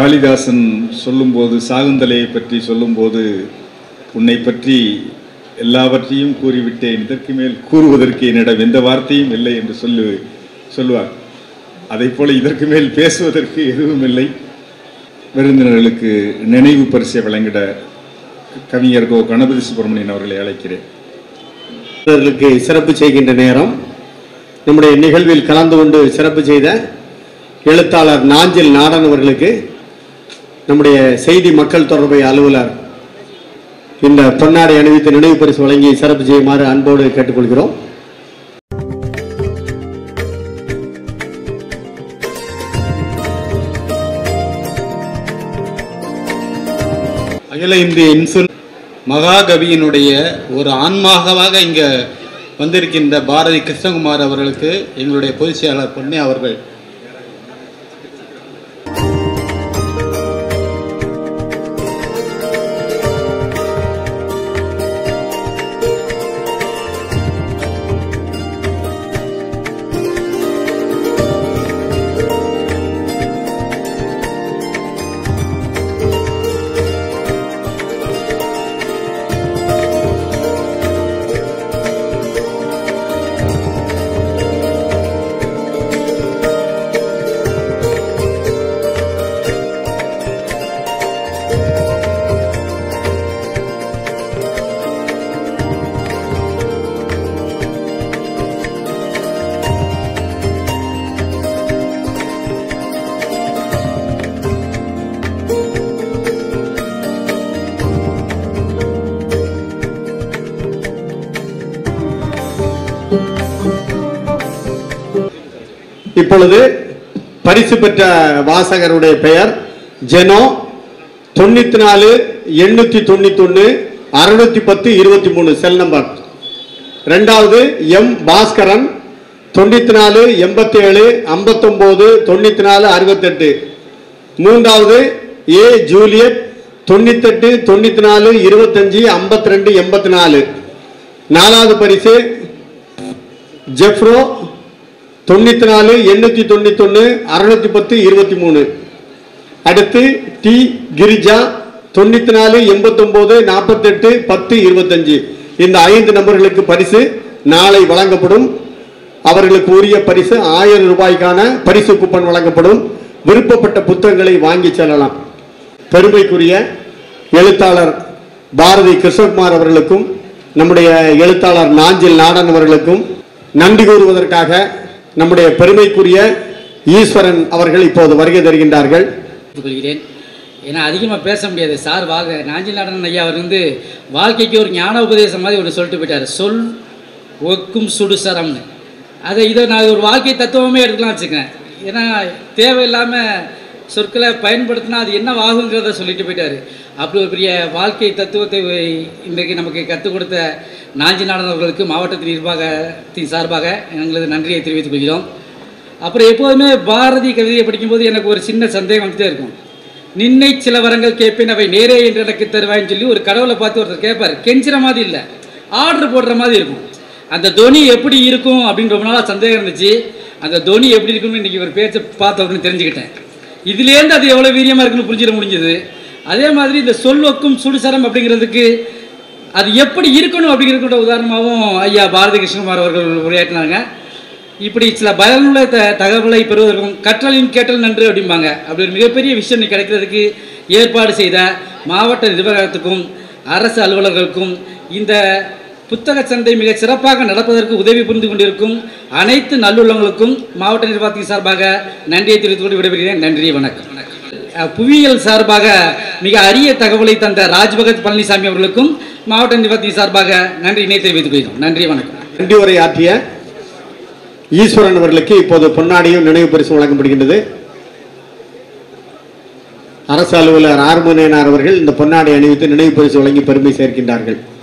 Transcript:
காளிதாசன் சொல்லும்போது சாகுந்தலையை பற்றி சொல்லும்போது உன்னை பற்றி எல்லாவற்றையும் கூறிவிட்டேன் இதற்கு மேல் கூறுவதற்கு என்னிடம் எந்த வார்த்தையும் இல்லை என்று சொல்லு சொல்லுவார் அதைப் போல இதற்கு மேல் பேசுவதற்கு எதுவும் இல்லை விருந்தினர்களுக்கு நினைவு பரிசை வழங்கிட கவிஞர் கோ கணபதி சுப்பிரமணியன் அவர்களை அழைக்கிறேன் அவர்களுக்கு சிறப்பு செய்கின்ற நேரம் நம்முடைய நிகழ்வில் கலந்து கொண்டு சிறப்பு செய்த எழுத்தாளர் நாஞ்சில் நாடன் அவர்களுக்கு நம்முடைய செய்தி மக்கள் தொடர்பு அலுவலர் இந்த பொன்னாடை அணிவித்து நினைவு பரிசு வழங்கி சிறப்பு செய்யுமாறு அன்போடு கேட்டுக்கொள்கிறோம் அகில இந்திய இன்சுல் மகாகவியினுடைய ஒரு ஆன்மாகவாக இங்கே வந்திருக்கின்ற பாரதி கிருஷ்ணகுமார் அவர்களுக்கு எங்களுடைய பொதுச் செயலாளர் பொன்னே அவர்கள் இப்பொழுது பரிசு பெற்ற வாசகருடைய பெயர் ஜெனோ தொண்ணூத்தி நாலு எண்ணூத்தி தொண்ணூத்தி ஒன்னு அறுநூத்தி பத்து இருபத்தி மூணு செல் நம்பர் ரெண்டாவது எம் பாஸ்கரன் தொண்ணூத்தி நாலு எண்பத்தி ஏழு ஐம்பத்தொன்பது தொண்ணூத்தி நாலு அறுபத்தெட்டு மூன்றாவது ஏ ஜூலியட் தொண்ணூத்தெட்டு தொண்ணூத்தி நாலு இருபத்தஞ்சு ஐம்பத்தி ரெண்டு எண்பத்தி நாலு நாலாவது பரிசு ஜெஃப்ரோ தொண்ணூத்தி நாலு எண்ணூத்தி தொண்ணூத்தி ஒன்னு அறுநூத்தி பத்து இருபத்தி மூணு அடுத்து டி கிரிஜா தொண்ணூத்தி நாலு எண்பத்தொன்பது நாற்பத்தெட்டு பத்து இருபத்தஞ்சு இந்த ஐந்து நபர்களுக்கு பரிசு நாளை வழங்கப்படும் அவர்களுக்கு உரிய பரிசு ஆயிரம் ரூபாய்க்கான பரிசு கூப்பன் வழங்கப்படும் விருப்பப்பட்ட புத்தகங்களை வாங்கி செல்லலாம் பெருமைக்குரிய எழுத்தாளர் பாரதி கிருஷ்ணகுமார் அவர்களுக்கும் நம்முடைய எழுத்தாளர் நாஞ்சில் நாடன் அவர்களுக்கும் நன்றி கூறுவதற்காக நம்முடைய பெருமைக்குரிய ஈஸ்வரன் அவர்கள் இப்போது வருகை தருகின்றார்கள் கொள்கிறேன் ஏன்னா அதிகமாக பேச முடியாது சார் வாக நாஞ்சில் நாடன் ஐயா அவர் வந்து வாழ்க்கைக்கு ஒரு ஞான உபதேசம் மாதிரி ஒன்று சொல்லிட்டு போயிட்டார் சொல் ஒக்கும் சுடுசரம்னு அதை இதை நான் ஒரு வாழ்க்கை தத்துவமே எடுக்கலாம் வச்சுக்கேன் ஏன்னா தேவையில்லாமல் சொற்களை பயன்படுத்தினா அது என்ன ஆகுங்கிறத சொல்லிட்டு போயிட்டார் அப்படி ஒரு பெரிய வாழ்க்கை தத்துவத்தை இன்றைக்கு நமக்கு கற்றுக் கொடுத்த நாஞ்சி நாடன் அவர்களுக்கு மாவட்டத்தின் நிர்வாகத்தின் சார்பாக எங்களது நன்றியை தெரிவித்துக் கொள்கிறோம் அப்புறம் எப்போதுமே பாரதி கவிதையை படிக்கும்போது எனக்கு ஒரு சின்ன சந்தேகம் வந்துட்டே இருக்கும் நின்னை சில வரங்கள் கேட்பேன் அவை நேரே என்று எனக்கு தருவாய்ன்னு சொல்லி ஒரு கடவுளை பார்த்து ஒருத்தர் கேட்பார் கெஞ்சுற மாதிரி இல்லை ஆர்டர் போடுற மாதிரி இருக்கும் அந்த தொனி எப்படி இருக்கும் அப்படின்னு ரொம்ப நாளாக சந்தேகம் இருந்துச்சு அந்த தொனி எப்படி இருக்கும்னு இன்றைக்கி ஒரு பேச்சை பார்த்த உடனே தெரிஞ்சுக்கிட்டேன் இதுலேருந்து அது எவ்வளோ வீரியமாக இருக்குன்னு புரிஞ்சிட முடிஞ்சது அதே மாதிரி இந்த சொல்வக்கும் சுடுசரம் அப்படிங்கிறதுக்கு அது எப்படி இருக்கணும் அப்படிங்கிறதுக்கு உதாரணமாகவும் ஐயா பாரதி கிருஷ்ணகுமார் அவர்கள் உரையாற்றினாங்க இப்படி சில பயனுள்ள த தகவலை பெறுவதற்கும் கற்றலின் கேட்டல் நன்று அப்படிம்பாங்க அப்படி ஒரு மிகப்பெரிய விஷயம் இன்னைக்கு கிடைக்கிறதுக்கு ஏற்பாடு செய்த மாவட்ட நிர்வாகத்துக்கும் அரசு அலுவலர்களுக்கும் இந்த புத்தக சந்தை மிக சிறப்பாக நடப்பதற்கு உதவி புரிந்து கொண்டிருக்கும் அனைத்து நல்லுள்ளங்களுக்கும் மாவட்ட நிர்வாகத்தின் சார்பாக நன்றியை தெரிவித்துக் கொண்டு விடைபெறுகிறேன் நன்றி வணக்கம் அஹ், புவியியல் சார்பாக மிக அரிய தகவலை தந்த ராஜ்பகத் பழனிசாமி அவர்களுக்கும் மாவட்ட நிர்வாகத்தின் சார்பாக நன்றியினை தெரிவித்துக் கொள்கிறோம் நன்றி வணக்கம் நன்றி உரை ஆற்றிய ஈஸ்வரன் அவர்களுக்கு இப்போது பொன்னாடியும் நினைவு பரிசு வழங்கப்படுகின்றது அரசு அலுவலர் ஆர்முனையனார் அவர்கள் இந்த பொன்னாடை அணிவித்து நினைவு பரிசு வழங்கி பெருமை சேர்க்கின்றார்கள்